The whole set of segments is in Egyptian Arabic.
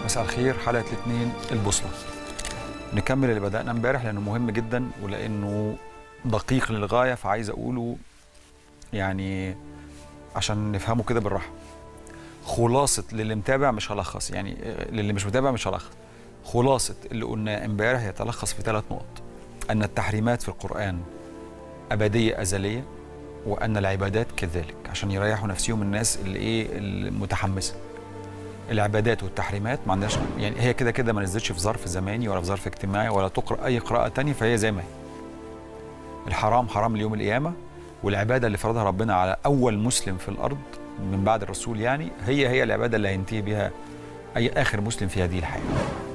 مساء الخير حلقه الاثنين البوصله نكمل اللي بدانا امبارح لانه مهم جدا ولانه دقيق للغايه فعايز اقوله يعني عشان نفهمه كده بالراحه خلاصه للي متابع مش هلخص يعني آه، للي مش متابع مش هلخص خلاصه اللي قلناه امبارح يتلخص في ثلاث نقط ان التحريمات في القران ابديه ازليه وان العبادات كذلك عشان يريحوا نفسهم الناس اللي ايه المتحمسه العبادات والتحريمات ما عندناش يعني هي كده كده ما نزلتش في ظرف زماني ولا في ظرف اجتماعي ولا تقرا اي قراءه تانية فهي زي ما هي الحرام حرام ليوم القيامه والعباده اللي فرضها ربنا على اول مسلم في الارض من بعد الرسول يعني هي هي العباده اللي هينتهي بها اي اخر مسلم في هذه الحياه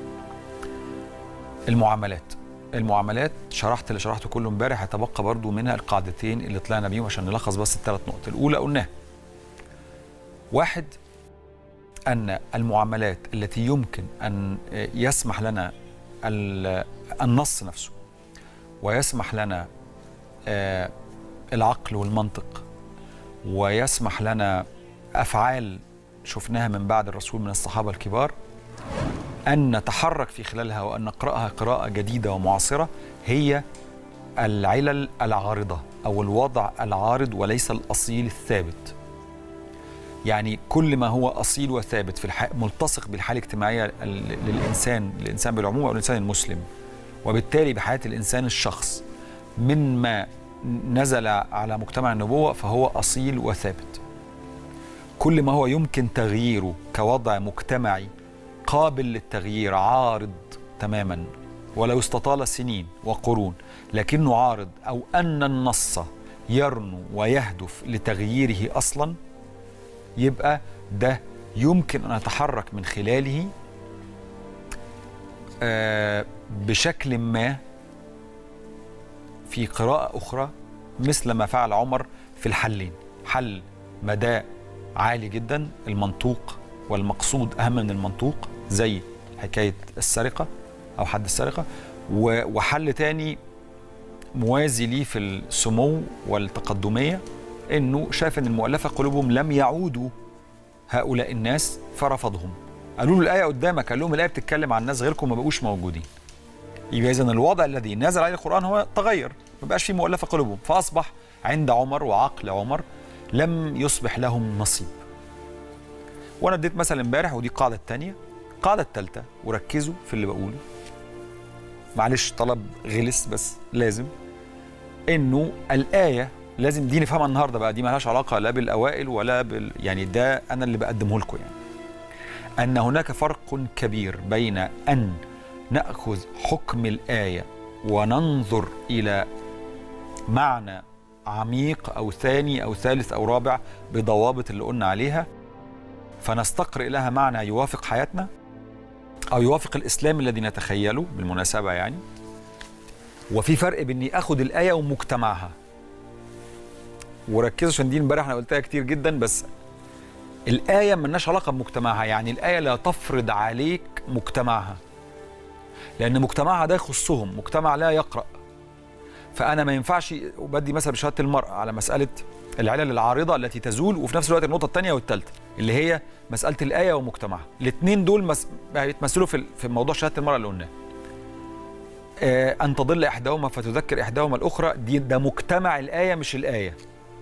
المعاملات المعاملات شرحت اللي شرحته كله امبارح هتبقى برضو منها القاعدتين اللي طلعنا بيهم عشان نلخص بس الثلاث نقط الاولى قلناها واحد ان المعاملات التي يمكن ان يسمح لنا ال- النص نفسه ويسمح لنا آه، العقل والمنطق ويسمح لنا افعال شفناها من بعد الرسول من الصحابه الكبار ان نتحرك في خلالها وان نقراها قراءه جديده ومعاصره هي العلل العارضه او الوضع العارض وليس الاصيل الثابت يعني كل ما هو اصيل وثابت في الح... ملتصق بالحاله الاجتماعيه ال- للانسان الانسان بالعموم او الانسان المسلم وبالتالي بحياه الانسان الشخص من ما نزل على مجتمع النبوه فهو اصيل وثابت كل ما هو يمكن تغييره كوضع مجتمعي قابل للتغيير عارض تماما ولو استطال سنين وقرون لكنه عارض او ان النص يرنو ويهدف لتغييره اصلا يبقى ده يمكن ان اتحرك من خلاله آه، بشكل ما في قراءة أخرى مثل ما فعل عمر في الحلين حل مدى عالي جدا المنطوق والمقصود أهم من المنطوق زي حكاية السرقة أو حد السرقة و- وحل تاني موازي ليه في السمو والتقدمية انه شاف ان المؤلفه قلوبهم لم يعودوا هؤلاء الناس فرفضهم قالوا له الايه قدامك قال لهم الايه بتتكلم عن ناس غيركم ما بقوش موجودين يبقى اذا الوضع الذي نزل عليه القران هو تغير ما بقاش في مؤلفه قلوبهم فاصبح عند عمر وعقل عمر لم يصبح لهم نصيب وانا اديت مثل امبارح ودي القاعده الثانيه القاعده الثالثه وركزوا في اللي بقوله معلش طلب غلس بس لازم انه الايه لازم دي نفهمها النهارده بقى دي مالهاش علاقه لا بالاوائل ولا بال يعني ده انا اللي بقدمه لكم يعني ان هناك فرق كبير بين ان ناخذ حكم الايه وننظر الى معنى عميق او ثاني او ثالث او رابع بضوابط اللي قلنا عليها فنستقرئ لها معنى يوافق حياتنا او يوافق الاسلام الذي نتخيله بالمناسبه يعني وفي فرق بين اني اخد الايه ومجتمعها وركزوا عشان دي امبارح انا قلتها كتير جدا بس الآية ملناش علاقة بمجتمعها يعني الآية لا تفرض عليك مجتمعها لأن مجتمعها ده يخصهم مجتمع لا يقرأ فأنا ما ينفعش وبدي مثلا بشهادة المرأة على مسألة العلل العارضة التي تزول وفي نفس الوقت النقطة الثانية والثالثة اللي هي مسألة الآية ومجتمعها الاثنين دول مس... بيتمثلوا في في موضوع شهادة المرأة اللي قلناه آه، أن تضل إحداهما فتذكر إحداهما الأخرى دي ده مجتمع الآية مش الآية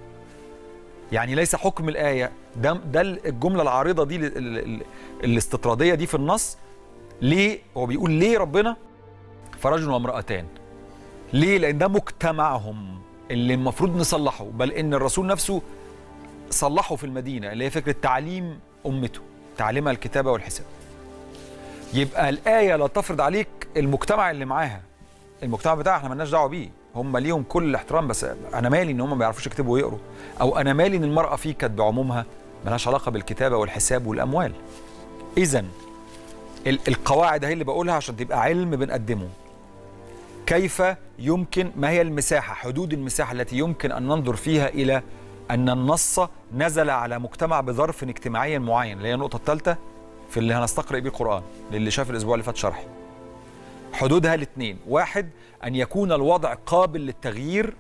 يعني ليس حكم الآية ده ده الجملة العارضة دي ال- ال- ال- الاستطرادية دي في النص ليه هو بيقول ليه ربنا فرجل وامرأتان ليه لأن ده مجتمعهم اللي المفروض نصلحه بل إن الرسول نفسه صلحه في المدينة اللي هي فكرة تعليم أمته تعليمها الكتابة والحساب يبقى الآية لا تفرض عليك المجتمع اللي معاها المجتمع بتاعها احنا مالناش دعوه بيه هم ليهم كل الاحترام بس انا مالي ان هم ما بيعرفوش يكتبوا ويقروا او انا مالي ان المراه فيه كانت بعمومها ملهاش علاقه بالكتابه والحساب والاموال اذا ال- القواعد هي اللي بقولها عشان تبقى علم بنقدمه كيف يمكن ما هي المساحه حدود المساحه التي يمكن ان ننظر فيها الى ان النص نزل على مجتمع بظرف اجتماعي معين اللي هي النقطه الثالثه في اللي هنستقرئ بيه القران للي شاف الاسبوع اللي فات شرحي حدودها الاثنين واحد أن يكون الوضع قابل للتغيير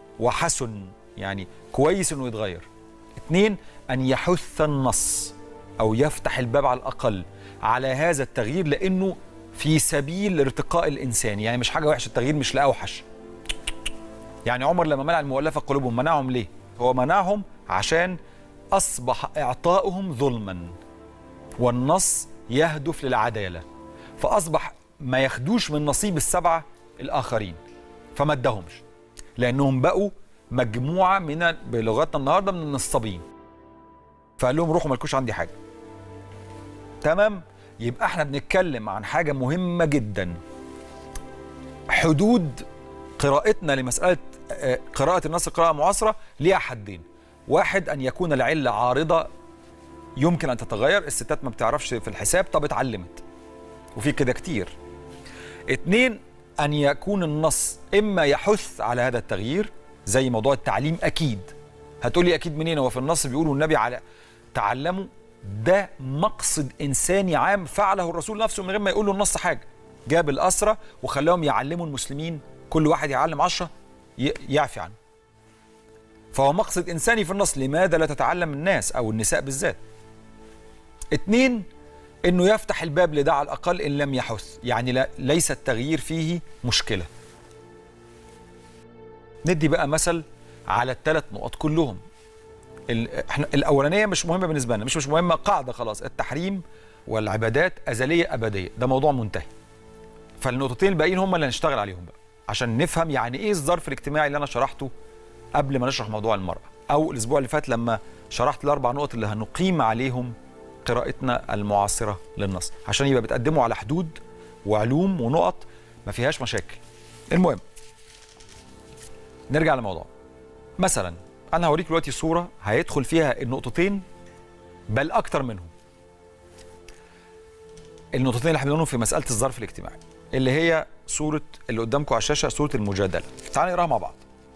وحسن يعني كويس انه يتغير اثنين ان يحث النص او يفتح الباب على الاقل على هذا التغيير لانه في سبيل ارتقاء الانسان يعني مش حاجه وحشه التغيير مش لاوحش يعني عمر لما منع المؤلفه قلوبهم منعهم ليه هو منعهم عشان اصبح اعطاؤهم ظلما والنص يهدف للعداله فاصبح ما ياخدوش من نصيب السبعه الاخرين فما ادهمش لانهم بقوا مجموعه من بلغتنا النهارده من النصابين فقال لهم روحوا مالكوش عندي حاجه تمام يبقى احنا بنتكلم عن حاجه مهمه جدا حدود قراءتنا لمساله آه، قراءه النص قراءه معاصره ليها حدين واحد ان يكون العله عارضه يمكن ان تتغير الستات ما بتعرفش في الحساب طب اتعلمت وفي كده كتير اتنين ان يكون النص اما يحث على هذا التغيير زي موضوع التعليم اكيد هتقولي اكيد منين هو في النص بيقولوا النبي على تعلموا ده مقصد انساني عام فعله الرسول نفسه من غير ما يقول له النص حاجه جاب الاسرى وخلاهم يعلموا المسلمين كل واحد يعلم عشرة ي- يعفي عنه فهو مقصد انساني في النص لماذا لا تتعلم الناس او النساء بالذات اتنين انه يفتح الباب لده على الاقل ان لم يحث يعني لا ليس التغيير فيه مشكله ندي بقى مثل على الثلاث نقط كلهم ال- احنا الاولانيه مش مهمه بالنسبه لنا مش مش مهمه قاعده خلاص التحريم والعبادات ازليه ابديه ده موضوع منتهي فالنقطتين الباقيين هم اللي هنشتغل عليهم بقى عشان نفهم يعني ايه الظرف الاجتماعي اللي انا شرحته قبل ما نشرح موضوع المراه او الاسبوع اللي فات لما شرحت الاربع نقط اللي هنقيم عليهم قراءتنا المعاصره للنص عشان يبقى بتقدموا على حدود وعلوم ونقط ما فيهاش مشاكل المهم نرجع للموضوع مثلا انا هوريك دلوقتي صوره هيدخل فيها النقطتين بل اكتر منهم النقطتين اللي احنا بنقولهم في مساله الظرف الاجتماعي اللي هي صوره اللي قدامكم على الشاشه صوره المجادله تعالوا نقراها مع بعض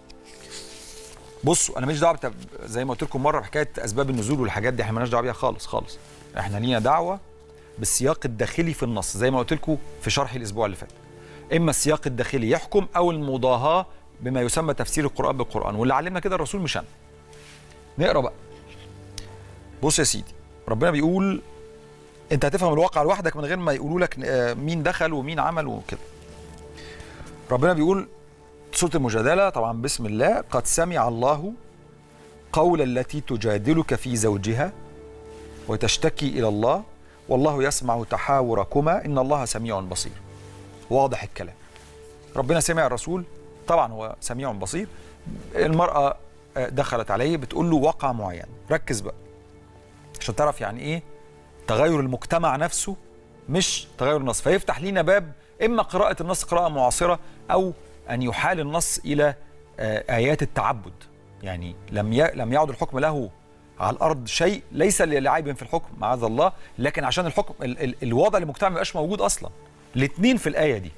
بصوا انا ماليش دعوه بتا- زي ما قلت لكم مره بحكايه اسباب النزول والحاجات دي احنا مالناش دعوه بيها خالص خالص احنا لينا دعوه بالسياق الداخلي في النص زي ما قلت لكم في شرح الاسبوع اللي فات اما السياق الداخلي يحكم او المضاهاه بما يسمى تفسير القران بالقران واللي علمنا كده الرسول مش انا نقرا بقى بص يا سيدي ربنا بيقول انت هتفهم الواقع لوحدك من غير ما يقولوا لك آه، مين دخل ومين عمل وكده ربنا بيقول سورة المجادلة طبعا بسم الله قد سمع الله قول التي تجادلك في زوجها وتشتكي إلى الله والله يسمع تحاوركما إن الله سميع بصير واضح الكلام ربنا سمع الرسول طبعا هو سميع بصير المرأة آه، دخلت عليه بتقول له واقع معين ركز بقى عشان تعرف يعني ايه تغير المجتمع نفسه مش تغير النص فيفتح لينا باب اما قراءه النص قراءه معاصره او ان يحال النص الى آه، ايات التعبد يعني لم ي... لم يعد الحكم له على الارض شيء ليس لعيب في الحكم معاذ الله لكن عشان الحكم ال... ال... الوضع المجتمع ما يبقاش موجود اصلا الاثنين في الايه دي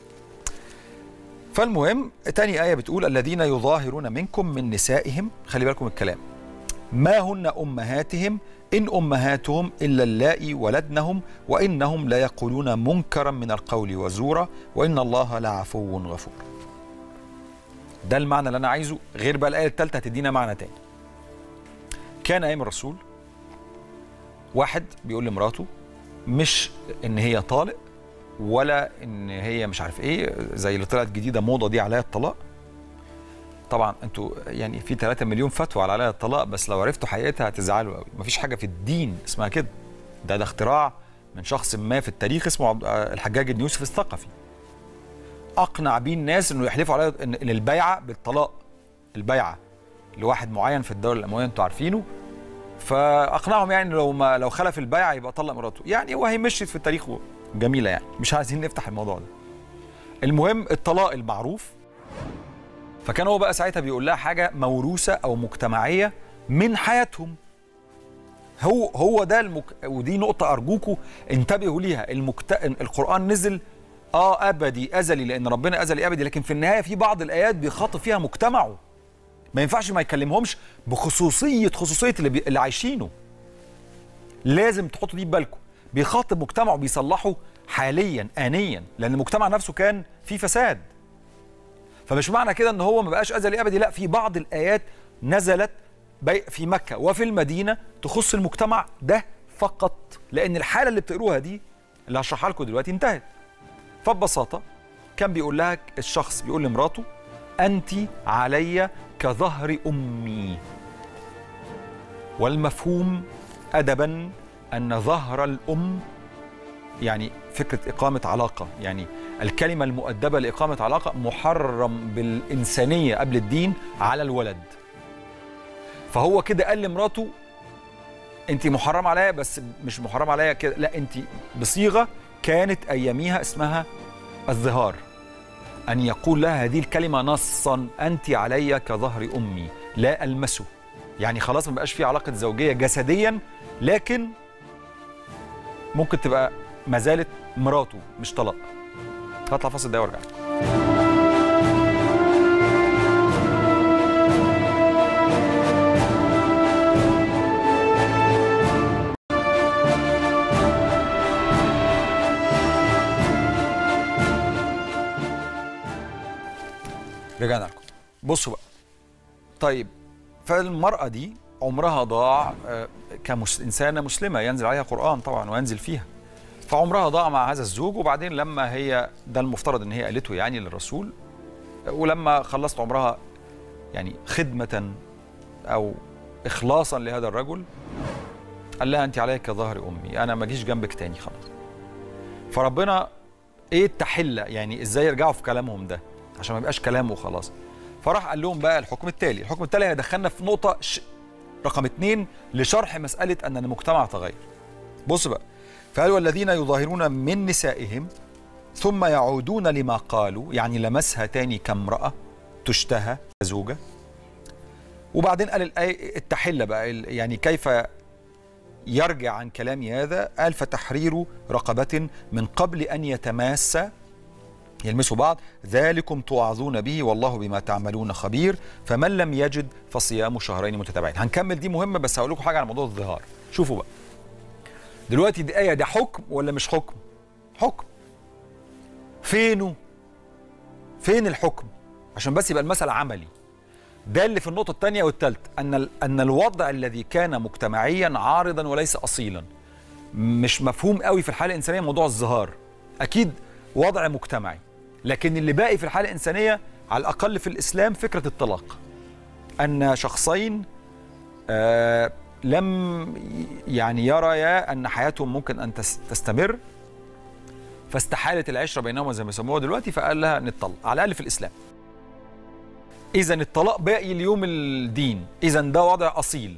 فالمهم تاني آية بتقول الذين يظاهرون منكم من نسائهم خلي بالكم الكلام ما هن أمهاتهم إن أمهاتهم إلا اللائي ولدنهم وإنهم لا يقولون منكرا من القول وزورا وإن الله لعفو غفور ده المعنى اللي أنا عايزه غير بقى الآية الثالثة هتدينا معنى تاني كان أيام الرسول واحد بيقول لمراته مش إن هي طالق ولا ان هي مش عارف ايه زي اللي طلعت جديده موضه دي عليها الطلاق طبعا انتوا يعني في 3 مليون فتوى على عليها الطلاق بس لو عرفتوا حقيقتها هتزعلوا قوي مفيش حاجه في الدين اسمها كده ده ده اختراع من شخص ما في التاريخ اسمه عبد الحجاج بن يوسف الثقفي اقنع بيه الناس انه يحلفوا على ان إن البيعه بالطلاق البيعه لواحد معين في الدوله الامويه انتوا عارفينه فاقنعهم يعني لو ما لو خلف البيعه يبقى طلق مراته يعني وهي مشيت في التاريخ جميله يعني مش عايزين نفتح الموضوع ده المهم الطلاق المعروف فكان هو بقى ساعتها بيقول لها حاجه موروثه او مجتمعيه من حياتهم هو هو ده المك... ودي نقطه ارجوكم انتبهوا ليها المكت... القران نزل اه ابدي ازلي لان ربنا ازلي ابدي لكن في النهايه في بعض الايات بيخاطب فيها مجتمعه ما ينفعش ما يكلمهمش بخصوصيه خصوصيه اللي, بي... اللي عايشينه لازم تحطوا دي في بالكم بيخاطب مجتمعه بيصلحه حاليا انيا لان المجتمع نفسه كان فيه فساد فمش معنى كده ان هو ما بقاش ازلي ابدي لا في بعض الايات نزلت بي- في مكه وفي المدينه تخص المجتمع ده فقط لان الحاله اللي بتقروها دي اللي هشرحها لكم دلوقتي انتهت فببساطه كان بيقول لها الشخص بيقول لمراته انت علي كظهر امي والمفهوم ادبا ان ظهر الام يعني فكره اقامه علاقه يعني الكلمه المؤدبه لاقامه علاقه محرم بالانسانيه قبل الدين على الولد فهو كده قال لمراته انت محرم عليا بس مش محرم عليا كده لا انت بصيغه كانت اياميها اسمها الظهار ان يقول لها هذه الكلمه نصا انت علي كظهر امي لا المسه يعني خلاص ما بقاش في علاقه زوجيه جسديا لكن ممكن تبقى ما زالت مراته مش طلاق هطلع فاصل ده وارجع رجعنا لكم بصوا بقى طيب فالمرأة دي عمرها ضاع كإنسانة مسلمة ينزل عليها قرآن طبعا وينزل فيها فعمرها ضاع مع هذا الزوج وبعدين لما هي ده المفترض ان هي قالته يعني للرسول ولما خلصت عمرها يعني خدمة او اخلاصا لهذا الرجل قال لها انت عليك كظهر امي انا ما اجيش جنبك تاني خلاص فربنا ايه التحله يعني ازاي يرجعوا في كلامهم ده عشان ما يبقاش كلام وخلاص فراح قال لهم بقى الحكم التالي الحكم التالي هيدخلنا في نقطه ش... رقم اتنين لشرح مساله ان المجتمع تغير بص بقى فقال والذين يظاهرون من نسائهم ثم يعودون لما قالوا يعني لمسها تاني كامرأة تشتهى زوجة وبعدين قال الآية التحلة بقى يعني كيف يرجع عن كلام هذا قال فتحرير رقبة من قبل أن يتماس يلمسوا بعض ذلكم توعظون به والله بما تعملون خبير فمن لم يجد فصيام شهرين متتابعين هنكمل دي مهمة بس هقول لكم حاجة على موضوع الظهار شوفوا بقى دلوقتي دي آية ده حكم ولا مش حكم؟ حكم. فينه؟ فين الحكم؟ عشان بس يبقى المسألة عملي. ده اللي في النقطة الثانية والثالثة أن أن الوضع الذي كان مجتمعيا عارضا وليس أصيلا. مش مفهوم قوي في الحالة الإنسانية موضوع الظهار. أكيد وضع مجتمعي. لكن اللي باقي في الحالة الإنسانية على الأقل في الإسلام فكرة الطلاق. أن شخصين آه لم يعني يريا ان حياتهم ممكن ان تستمر فاستحالت العشره بينهما زي ما يسموها دلوقتي فقال لها نطلق على الاقل في الاسلام. اذا الطلاق باقي ليوم الدين، اذا ده وضع اصيل.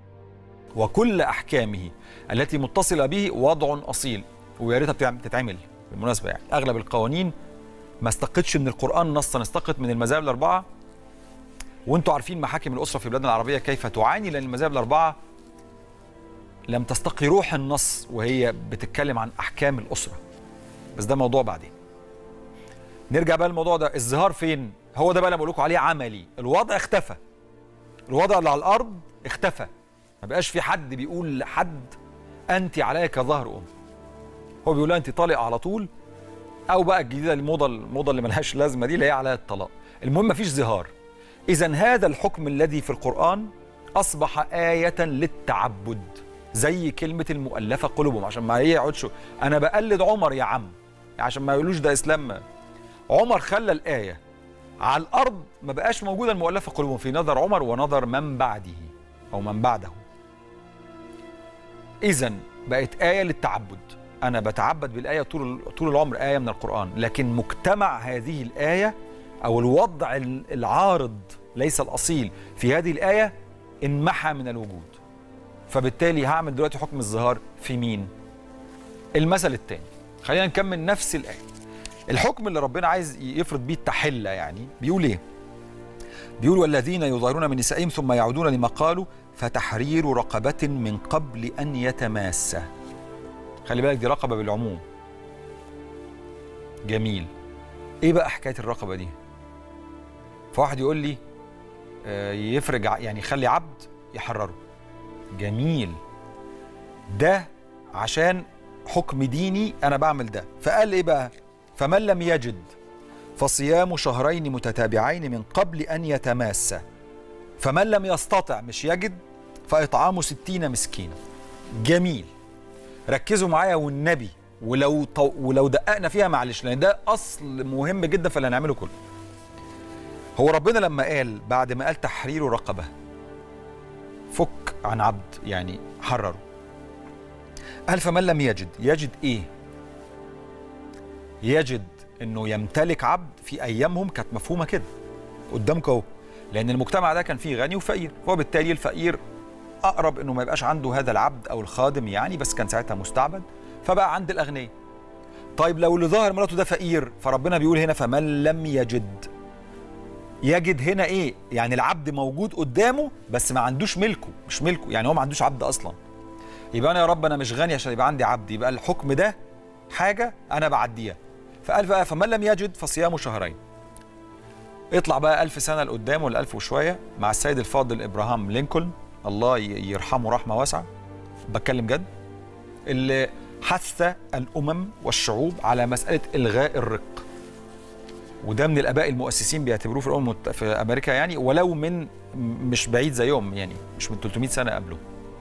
وكل احكامه التي متصله به وضع اصيل ويا ريتها بتتعمل بالمناسبه يعني اغلب القوانين ما استقتش من القران نصا استقت من المذاهب الاربعه وانتم عارفين محاكم الاسره في بلادنا العربيه كيف تعاني لان المذاهب الاربعه لم تستقي روح النص وهي بتتكلم عن احكام الاسره بس ده موضوع بعدين نرجع بقى للموضوع ده الظهار فين هو ده بقى اللي بقول لكم عليه عملي الوضع اختفى الوضع اللي على الارض اختفى ما بقاش في حد بيقول لحد انت عليك كظهر ام هو بيقول لها انت طالق على طول او بقى الجديده الموضه الموضه اللي ملهاش لازمه دي اللي هي عليها الطلاق المهم مفيش ظهار اذا هذا الحكم الذي في القران اصبح ايه للتعبد زي كلمة المؤلفة قلوبهم عشان ما هي يقعدش أنا بقلد عمر يا عم عشان ما يقولوش ده إسلام عمر خلى الآية على الأرض ما بقاش موجودة المؤلفة قلوبهم في نظر عمر ونظر من بعده أو من بعده إذا بقت آية للتعبد أنا بتعبد بالآية طول طول العمر آية من القرآن لكن مجتمع هذه الآية أو الوضع العارض ليس الأصيل في هذه الآية انمحى من الوجود فبالتالي هعمل دلوقتي حكم الظهار في مين؟ المثل الثاني خلينا نكمل نفس الآية الحكم اللي ربنا عايز يفرض بيه التحلة يعني بيقول ايه؟ بيقول والذين يظاهرون من نسائهم ثم يعودون لما قالوا فتحرير رقبة من قبل أن يتماسا خلي بالك دي رقبة بالعموم جميل ايه بقى حكاية الرقبة دي؟ فواحد يقول لي آه يفرج يعني يخلي عبد يحرره جميل ده عشان حكم ديني انا بعمل ده فقال ايه بقى فمن لم يجد فصيام شهرين متتابعين من قبل ان يتماسا فمن لم يستطع مش يجد فاطعام ستين مسكينا جميل ركزوا معايا والنبي ولو طو... ولو دققنا فيها معلش لان ده اصل مهم جدا في اللي هنعمله كله هو ربنا لما قال بعد ما قال تحرير رقبه فك عن عبد يعني حرره قال فمن لم يجد يجد ايه يجد انه يمتلك عبد في ايامهم كانت مفهومه كده قدامك اهو لان المجتمع ده كان فيه غني وفقير وبالتالي الفقير اقرب انه ما يبقاش عنده هذا العبد او الخادم يعني بس كان ساعتها مستعبد فبقى عند الاغنياء طيب لو اللي ظاهر مراته ده فقير فربنا بيقول هنا فمن لم يجد يجد هنا ايه يعني العبد موجود قدامه بس ما عندوش ملكه مش ملكه يعني هو ما عندوش عبد اصلا يبقى انا يا رب انا مش غني عشان يبقى عندي عبد يبقى الحكم ده حاجه انا بعديها فقال بقى فمن لم يجد فصيام شهرين اطلع بقى ألف سنة لقدام ولا ألف وشوية مع السيد الفاضل إبراهام لينكولن الله يرحمه رحمة واسعة بتكلم جد اللي حث الأمم والشعوب على مسألة إلغاء الرق وده من الآباء المؤسسين بيعتبروه في الأمم في أمريكا يعني ولو من مش بعيد زيهم يعني مش من 300 سنة قبله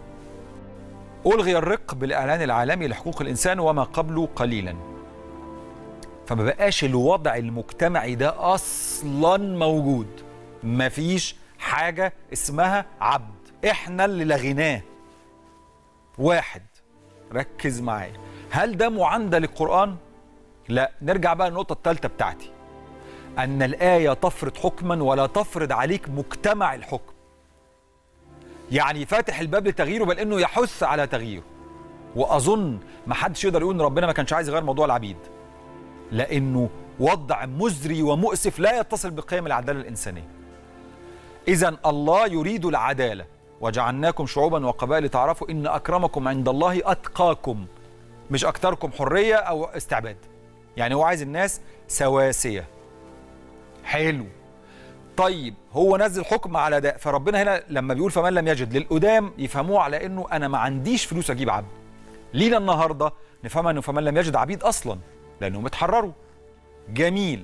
ألغي الرق بالإعلان العالمي لحقوق الإنسان وما قبله قليلاً فما بقاش الوضع المجتمعي ده اصلا موجود مفيش حاجه اسمها عبد احنا اللي لغيناه واحد ركز معايا هل ده معاندة للقرآن؟ لا نرجع بقى للنقطة الثالثة بتاعتي أن الآية تفرض حكما ولا تفرض عليك مجتمع الحكم يعني فاتح الباب لتغييره بل انه يحث على تغييره واظن ما حدش يقدر يقول ان ربنا ما كانش عايز يغير موضوع العبيد لانه وضع مزري ومؤسف لا يتصل بقيم العداله الانسانيه. اذا الله يريد العداله وجعلناكم شعوبا وقبائل لتعرفوا ان اكرمكم عند الله اتقاكم مش اكثركم حريه او استعباد. يعني هو عايز الناس سواسيه. حلو. طيب هو نزل حكم على ده فربنا هنا لما بيقول فمن لم يجد للقدام يفهموه على انه انا ما عنديش فلوس اجيب عبد. لينا النهارده نفهمها انه فمن لم يجد عبيد اصلا. لانهم اتحرروا جميل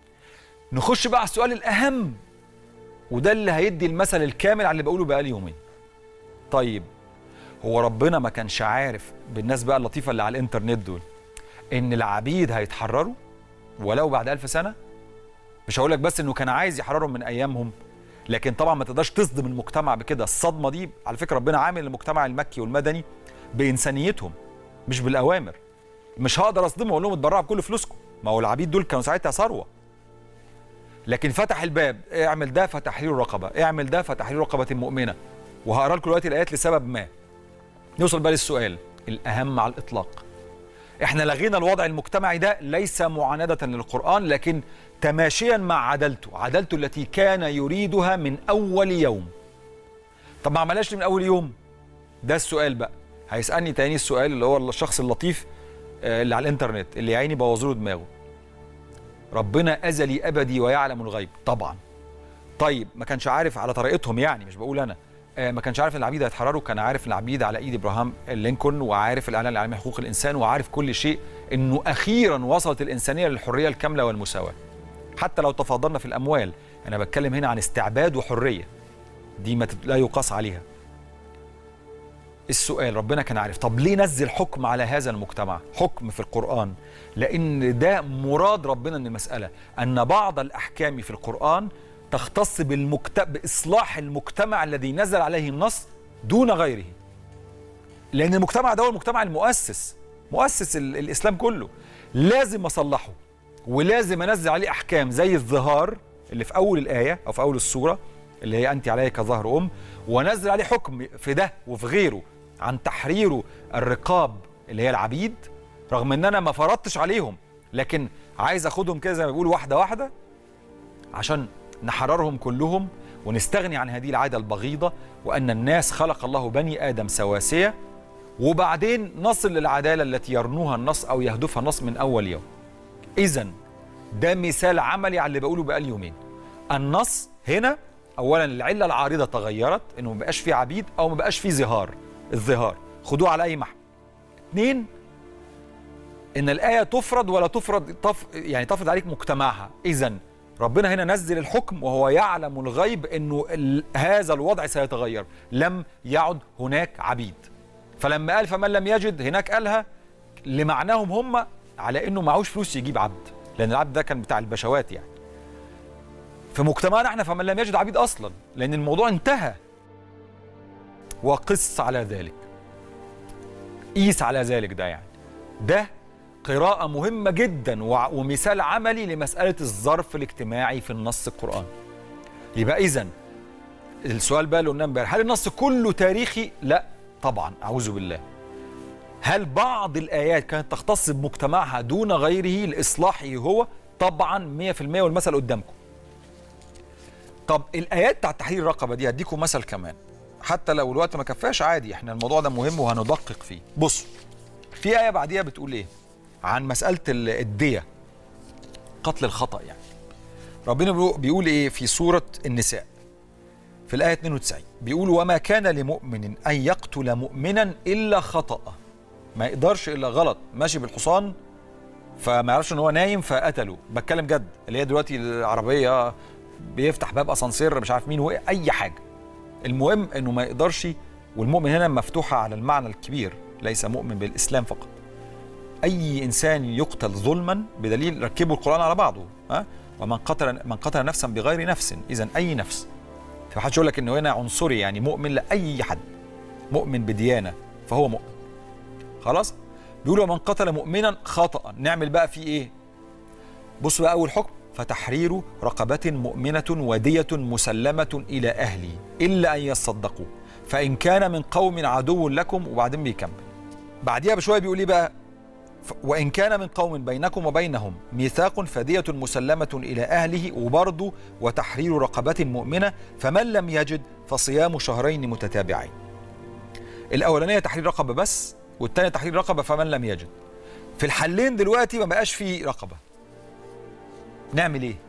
نخش بقى على السؤال الاهم وده اللي هيدي المثل الكامل على اللي بقوله بقالي يومين طيب هو ربنا ما كانش عارف بالناس بقى اللطيفه اللي على الانترنت دول ان العبيد هيتحرروا ولو بعد ألف سنه مش هقول لك بس انه كان عايز يحررهم من ايامهم لكن طبعا ما تقدرش تصدم المجتمع بكده الصدمه دي على فكره ربنا عامل المجتمع المكي والمدني بانسانيتهم مش بالاوامر مش هقدر اصدمهم واقول لهم اتبرعوا بكل فلوسكم ما هو العبيد دول كانوا ساعتها ثروه لكن فتح الباب اعمل ده فتحرير رقبه اعمل ده فتحرير رقبه مؤمنه وهقرا لكم دلوقتي الايات لسبب ما نوصل بقى للسؤال الاهم على الاطلاق احنا لغينا الوضع المجتمعي ده ليس معاندة للقرآن لكن تماشيا مع عدالته عدالته التي كان يريدها من أول يوم طب ما عملهاش من أول يوم ده السؤال بقى هيسألني تاني السؤال اللي هو الشخص اللطيف اللي على الانترنت اللي يا عيني بوظوا له دماغه ربنا ازلي ابدي ويعلم الغيب طبعا طيب ما كانش عارف على طريقتهم يعني مش بقول انا آه ما كانش عارف ان العبيد هيتحرروا كان عارف ان العبيد على ايد ابراهام لينكولن وعارف الاعلان العالمي لحقوق الانسان وعارف كل شيء انه اخيرا وصلت الانسانيه للحريه الكامله والمساواه حتى لو تفاضلنا في الاموال انا بتكلم هنا عن استعباد وحريه دي ما لا يقاس عليها السؤال ربنا كان عارف طب ليه نزل حكم على هذا المجتمع حكم في القرآن لأن ده مراد ربنا من المسألة أن بعض الأحكام في القرآن تختص بالمكت... بإصلاح المجتمع الذي نزل عليه النص دون غيره لأن المجتمع ده هو المجتمع المؤسس مؤسس ال... الإسلام كله لازم أصلحه ولازم أنزل عليه أحكام زي الظهار اللي في أول الآية أو في أول السورة اللي هي أنت عليك كظهر أم ونزل عليه حكم في ده وفي غيره عن تحرير الرقاب اللي هي العبيد رغم ان انا ما فرضتش عليهم لكن عايز اخدهم كده زي ما بيقولوا واحده واحده عشان نحررهم كلهم ونستغني عن هذه العاده البغيضه وان الناس خلق الله بني ادم سواسيه وبعدين نصل للعداله التي يرنوها النص او يهدفها النص من اول يوم. اذا ده مثال عملي على اللي بقوله بقالي يومين. النص هنا اولا العله العارضه تغيرت انه ما بقاش فيه عبيد او ما بقاش فيه ظهار الظهار خدوه على اي محمل اثنين ان الايه تفرض ولا تفرض تف يعني تفرض عليك مجتمعها اذا ربنا هنا نزل الحكم وهو يعلم الغيب انه ال... هذا الوضع سيتغير لم يعد هناك عبيد فلما قال فمن لم يجد هناك قالها لمعناهم هم على انه معهوش فلوس يجيب عبد لان العبد ده كان بتاع البشوات يعني في مجتمعنا احنا فمن لم يجد عبيد اصلا لان الموضوع انتهى وقس على ذلك قيس على ذلك ده يعني ده قراءة مهمة جدا وع- ومثال عملي لمسألة الظرف الاجتماعي في النص القرآني يبقى إذن السؤال بقى اللي قلناه امبارح هل النص كله تاريخي؟ لا طبعا أعوذ بالله هل بعض الآيات كانت تختص بمجتمعها دون غيره لإصلاحه هو؟ طبعا 100% والمثل قدامكم طب الآيات بتاع تحرير الرقبة دي هديكم مثل كمان حتى لو الوقت ما كفاش عادي احنا الموضوع ده مهم وهندقق فيه بصوا في آية بعديها بتقول إيه؟ عن مسألة ال- الدية قتل الخطأ يعني ربنا بيقول- بيقول إيه في سورة النساء في الآية 92 بيقول وما كان لمؤمن أن يقتل مؤمنا إلا خطأ ما يقدرش إلا غلط ماشي بالحصان فما يعرفش ان هو نايم فقتله بتكلم جد اللي هي دلوقتي العربيه بيفتح باب اسانسير مش عارف مين وقع اي حاجه المهم انه ما يقدرش والمؤمن هنا مفتوحه على المعنى الكبير ليس مؤمن بالاسلام فقط اي انسان يقتل ظلما بدليل ركبوا القران على بعضه ها ومن قتل من قتل نفسا بغير نفس اذا اي نفس فحدش يقول لك انه هنا عنصري يعني مؤمن لاي حد مؤمن بديانه فهو مؤمن خلاص بيقولوا من قتل مؤمنا خطأ نعمل بقى فيه ايه بص بقى اول حكم فتحرير رقبة مؤمنة ودية مسلمة إلى أهله إلا أن يصدقوا فإن كان من قوم عدو لكم وبعدين بيكمل بعديها بشوية بيقول ايه بقى ف- وإن كان من قوم بينكم وبينهم ميثاق فدية مسلمة إلى أهله وبرضه وتحرير رقبة مؤمنة فمن لم يجد فصيام شهرين متتابعين الأولانية تحرير رقبة بس والتانية تحرير رقبة فمن لم يجد في الحلين دلوقتي ما بقاش فيه رقبة نعمل ايه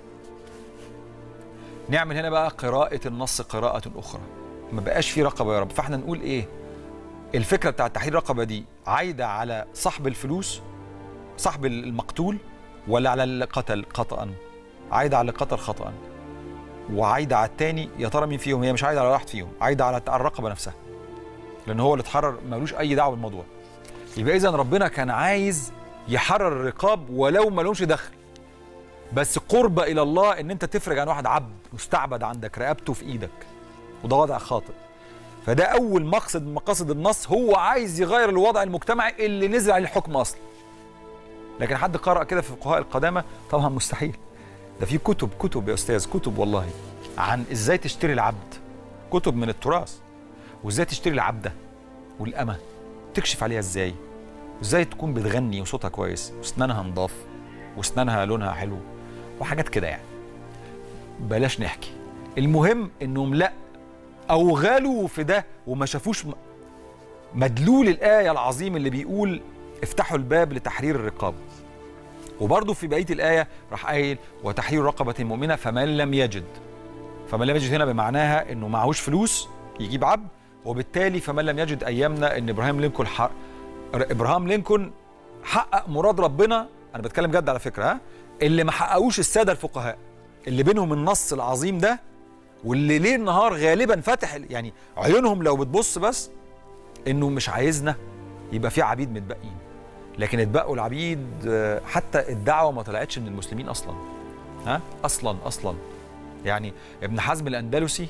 نعمل هنا بقى قراءة النص قراءة أخرى ما بقاش فيه رقبة يا رب فاحنا نقول ايه الفكرة بتاعت تحرير رقبة دي عايدة على صاحب الفلوس صاحب المقتول ولا على اللي قتل خطأ عايدة على اللي قتل خطأ وعايدة على التاني يا ترى مين فيهم هي مش عايدة على واحد فيهم عايدة على على الرقبة نفسها لان هو اللي اتحرر ملوش اي دعوه بالموضوع يبقى اذا ربنا كان عايز يحرر الرقاب ولو ما لهمش دخل بس قرب الى الله ان انت تفرج عن واحد عبد مستعبد عندك رقبته في ايدك وده وضع خاطئ فده اول مقصد من مقاصد النص هو عايز يغير الوضع المجتمعي اللي نزل عليه الحكم اصلا لكن حد قرأ كده في فقهاء القدامى طبعا مستحيل ده في كتب كتب يا استاذ كتب والله عن ازاي تشتري العبد كتب من التراث وازاي تشتري العبده والامه تكشف عليها ازاي وازاي تكون بتغني وصوتها كويس واسنانها نضاف واسنانها لونها حلو وحاجات كده يعني بلاش نحكي المهم انهم لا اوغلوا في ده وما شافوش م- مدلول الايه العظيم اللي بيقول افتحوا الباب لتحرير الرقاب وبرضه في بقيه الايه راح قايل وتحرير رقبه مؤمنه فمن لم يجد فمن لم يجد هنا بمعناها انه معهوش فلوس يجيب عبد وبالتالي فمن لم يجد ايامنا ان ابراهيم لينكولن حق ابراهام لينكولن حقق مراد ربنا انا بتكلم جد على فكره ها اللي ما حققوش الساده الفقهاء اللي بينهم النص العظيم ده واللي ليل نهار غالبا فاتح يعني عيونهم لو بتبص بس انه مش عايزنا يبقى في عبيد متبقين لكن اتبقوا العبيد آه، حتى الدعوه ما طلعتش من المسلمين اصلا ها اصلا اصلا يعني ابن حزم الاندلسي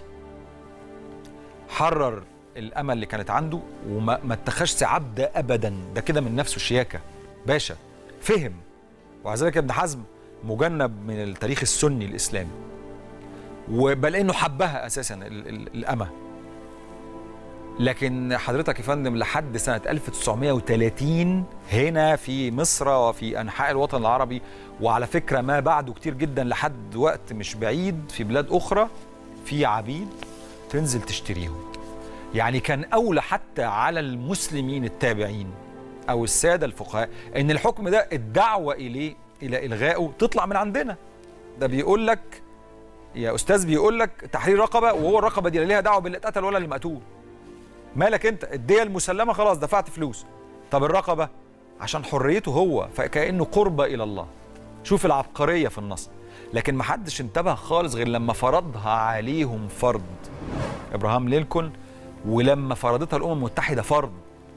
حرر الامل اللي كانت عنده وما ما اتخذش عبد ابدا ده كده من نفسه شياكه باشا فهم ومع ذلك ابن حزم مجنب من التاريخ السني الاسلامي وبل انه حبها اساسا ال- ال- الامه لكن حضرتك يا فندم لحد سنه 1930 هنا في مصر وفي انحاء الوطن العربي وعلى فكره ما بعده كتير جدا لحد وقت مش بعيد في بلاد اخرى في عبيد تنزل تشتريهم يعني كان اولى حتى على المسلمين التابعين او الساده الفقهاء ان الحكم ده الدعوه اليه الى الغائه تطلع من عندنا ده بيقول لك يا استاذ بيقول لك تحرير رقبه وهو الرقبه دي لا ليها دعوه باللي اتقتل ولا اللي مقتول مالك انت الديه المسلمه خلاص دفعت فلوس طب الرقبه عشان حريته هو فكانه قربة الى الله شوف العبقريه في النص لكن ما حدش انتبه خالص غير لما فرضها عليهم فرض ابراهام لينكولن ولما فرضتها الامم المتحده فرض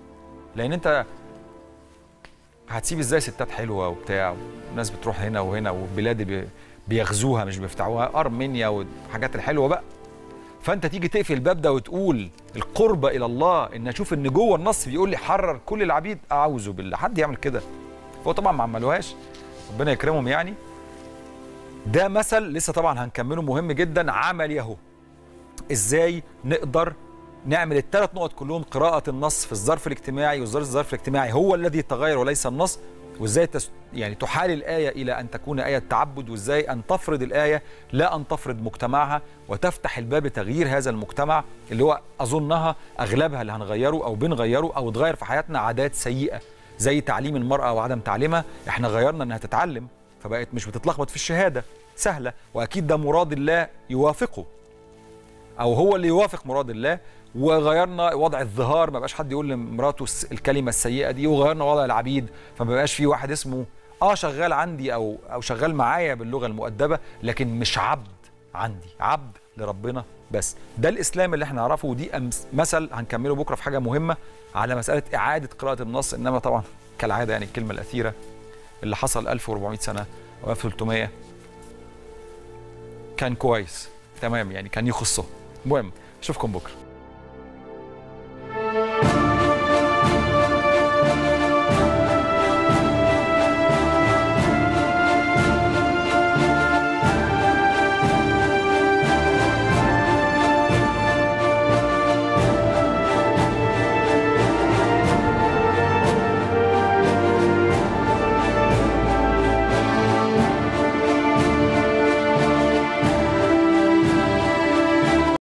لان انت هتسيب ازاي ستات حلوه وبتاع وناس بتروح هنا وهنا والبلاد بي- بيغزوها مش بيفتحوها ارمينيا والحاجات الحلوه بقى فانت تيجي تقفل الباب ده وتقول القرب الى الله ان اشوف ان جوه النص بيقول لي حرر كل العبيد اعوذ بالله حد يعمل كده هو طبعا ما عملوهاش ربنا يكرمهم يعني ده مثل لسه طبعا هنكمله مهم جدا عملي اهو ازاي نقدر نعمل الثلاث نقط كلهم قراءة النص في الظرف الاجتماعي والظرف الظرف الاجتماعي هو الذي يتغير وليس النص وازاي تس يعني تحال الآية إلى أن تكون آية تعبد وازاي أن تفرض الآية لا أن تفرض مجتمعها وتفتح الباب لتغيير هذا المجتمع اللي هو أظنها أغلبها اللي هنغيره أو بنغيره أو اتغير في حياتنا عادات سيئة زي تعليم المرأة وعدم تعليمها احنا غيرنا انها تتعلم فبقت مش بتتلخبط في الشهادة سهلة وأكيد ده مراد الله يوافقه او هو اللي يوافق مراد الله وغيرنا وضع الظهار ما بقاش حد يقول لمراته الس- الكلمه السيئه دي وغيرنا وضع العبيد فما بقاش في واحد اسمه اه شغال عندي او او شغال معايا باللغه المؤدبه لكن مش عبد عندي عبد لربنا بس ده الاسلام اللي احنا نعرفه ودي أمس مثل هنكمله بكره في حاجه مهمه على مساله اعاده قراءه النص انما طبعا كالعاده يعني الكلمه الاثيره اللي حصل 1400 سنه و 1300 كان كويس تمام يعني كان يخصه المهم اشوفكم بكره